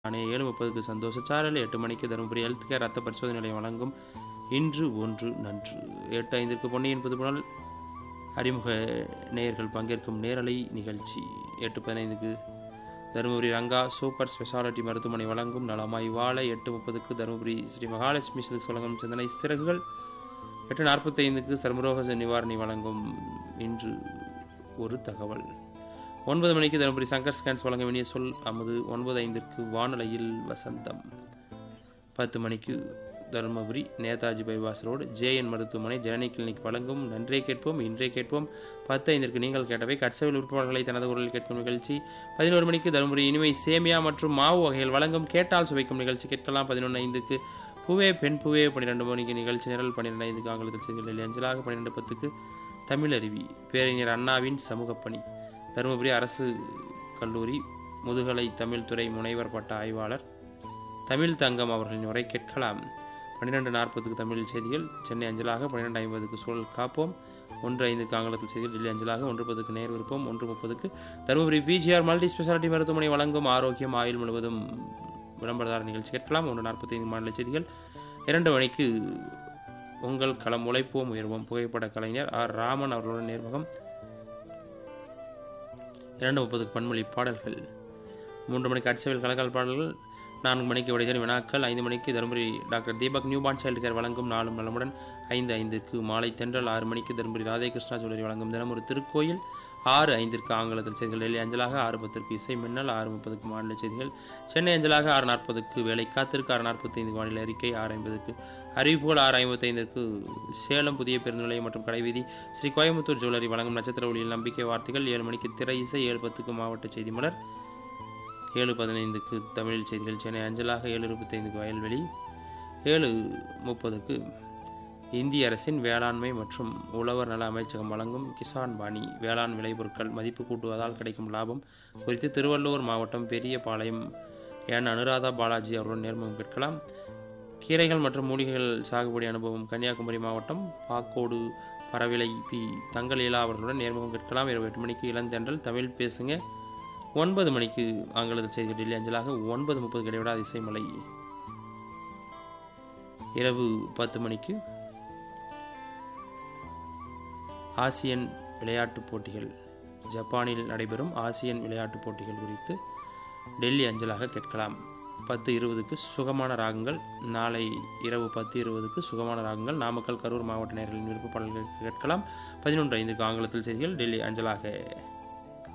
நானே ஏழு முப்பதுக்கு சந்தோஷ சாரல் எட்டு மணிக்கு தருமபுரி ஹெல்த் கேர் ரத்த பரிசோதனை நிலையம் வழங்கும் இன்று ஒன்று நன்று எட்டு ஐந்திற்கு பொன்னியின் புதுப்புணல் அறிமுக நேயர்கள் பங்கேற்கும் நேரலை நிகழ்ச்சி எட்டு பதினைந்துக்கு தருமபுரி ரங்கா சூப்பர் ஸ்பெஷாலிட்டி மருத்துவமனை வழங்கும் நலமாய் வாழ எட்டு முப்பதுக்கு தருமபுரி ஸ்ரீ மகாலட்சுமி சில்க்ஸ் வழங்கும் சிந்தனை சிறகுகள் எட்டு நாற்பத்தைந்துக்கு சர்மரோக நிவாரணி வழங்கும் இன்று ஒரு தகவல் ஒன்பது மணிக்கு தருமபுரி சங்கர் ஸ்கேன்ஸ் வழங்க வேண்டிய சொல் அமுது ஒன்பது ஐந்திற்கு வானொலியில் வசந்தம் பத்து மணிக்கு Dharmapuri Netaji bypass road JN மருத்துவமனை ஜனனி கிளினிக் வழங்கும் நன்றே கேட்போம் இன்றே கேட்போம் பத்து ஐந்திற்கு நீங்கள் கேட்டவை கட்சவில் உறுப்பினர்களை தனது குரலில் கேட்கும் நிகழ்ச்சி பதினோரு மணிக்கு தருமபுரி இனிமை சேமியா மற்றும் மாவு வகைகள் வழங்கும் கேட்டால் சுவைக்கும் நிகழ்ச்சி கேட்கலாம் பதினொன்று ஐந்துக்கு பூவே பெண் பூவே பன்னிரெண்டு மணிக்கு நிகழ்ச்சி நிரல் பன்னிரெண்டு ஐந்துக்கு ஆங்கிலத்தில் செய்திகளில் அஞ்சலாக பன்னிரெண்டு பத்துக்கு தமிழருவி பேரறிஞர் அண்ணாவின் சமூகப் பணி தருமபுரி அரசு கல்லூரி முதுகலை தமிழ் துறை முனைவர் பட்ட ஆய்வாளர் தமிழ் தங்கம் அவர்களின் உரை கேட்கலாம் பன்னிரெண்டு நாற்பதுக்கு தமிழ் செய்திகள் சென்னை அஞ்சலாக பன்னிரெண்டு ஐம்பதுக்கு சூழல் காப்போம் ஒன்று ஐந்துக்கு ஆங்கிலத்தில் செய்திகள் டெல்லி அஞ்சலாக ஒன்று பத்துக்கு நேர் விருப்பம் ஒன்று முப்பதுக்கு தருமபுரி பிஜிஆர் மல்டி ஸ்பெஷாலிட்டி மருத்துவமனை வழங்கும் ஆரோக்கியம் ஆயுள் முழுவதும் விளம்பரதார நிகழ்ச்சி கேட்கலாம் ஒன்று நாற்பத்தைந்து மாநில செய்திகள் இரண்டு மணிக்கு உங்கள் களம் உழைப்போம் உயர்வோம் புகைப்பட கலைஞர் ஆர் ராமன் அவர்களுடன் நேர்முகம் இரண்டு முப்பதுக்கு பன்மொழி பாடல்கள் மூன்று மணிக்கு அட்சவில் கலக்கல் பாடல்கள் நான்கு மணிக்கு விடைதறி வினாக்கள் ஐந்து மணிக்கு Dharmapuri doctor Deepak newborn child care வழங்கும் நாளும் நலமுடன் ஐந்து ஐந்துக்கு மாலை தென்றல் ஆறு மணிக்கு தருமபுரி ராதேகிருஷ்ணா ஜுவல்லரி வழங்கும் தினம் ஒரு திருக்கோயில் ஆறு ஐந்திற்கு ஆங்கிலத்தில் செய்திகள் டெல்லி அஞ்சலாக ஆறு பத்திற்கு இசை மின்னல் ஆறு முப்பதுக்கு மாநில செய்திகள் சென்னை அஞ்சலாக ஆறு நாற்பதுக்கு வேலை காத்திருக்கு ஆறு நாற்பத்தைந்து வானிலை அறிக்கை ஆறு ஐம்பதுக்கு அறிவிப்புகள் ஆறு ஐம்பத்தைந்திற்கு சேலம் புதிய பேருந்து நிலையம் மற்றும் கடைவீதி ஸ்ரீ கோயம்புத்தூர் ஜுவல்லரி வழங்கும் நட்சத்திர ஒளியில் நம்பிக்கை வார்த்தைகள் ஏழு மணிக்கு திரை இசை ஏழு பத்துக்கு மாவட்ட செய்தி மலர் ஏழு பதினைந்துக்கு தமிழ் செய்திகள் சென்னை அஞ்சலாக ஏழு இருபத்தைந்துக்கு வயல்வெளி ஏழு முப்பதுக்கு இந்திய அரசின் வேளாண்மை மற்றும் உழவர் நல அமைச்சகம் வழங்கும் கிசான் பாணி வேளாண் விளைபொருட்கள் மதிப்பு கூட்டுவதால் கிடைக்கும் லாபம் குறித்து திருவள்ளூர் மாவட்டம் பெரிய பாளையம் என் அனுராதா பாலாஜி அவருடன் நேர்முகம் கேட்கலாம் கீரைகள் மற்றும் மூலிகைகள் சாகுபடி அனுபவம் கன்னியாகுமரி மாவட்டம் பாக்கோடு பரவிலை பி தங்கலீலா அவர்களுடன் நேர்முகம் கேட்கலாம் இரவு எட்டு மணிக்கு இளந்தென்றல் தமிழ் பேசுங்க ஒன்பது மணிக்கு ஆங்கிலத்தில் செய்தி டெல்லி அஞ்சலாக ஒன்பது முப்பது கிடைவிடாத இசைமலை இரவு பத்து மணிக்கு ஆசியன் விளையாட்டுப் போட்டிகள் ஜப்பானில் நடைபெறும் ஆசியன் விளையாட்டுப் போட்டிகள் குறித்து டெல்லி அஞ்சலாக கேட்கலாம் பத்து இருபதுக்கு சுகமான ராகங்கள் நாளை இரவு பத்து இருபதுக்கு சுகமான ராகங்கள் நாமக்கல் கரூர் மாவட்ட நேர்களின் விருப்ப பாடல்கள் கேட்கலாம் பதினொன்று ஐந்துக்கு ஆங்கிலத்தில் செய்திகள் டெல்லி அஞ்சலாக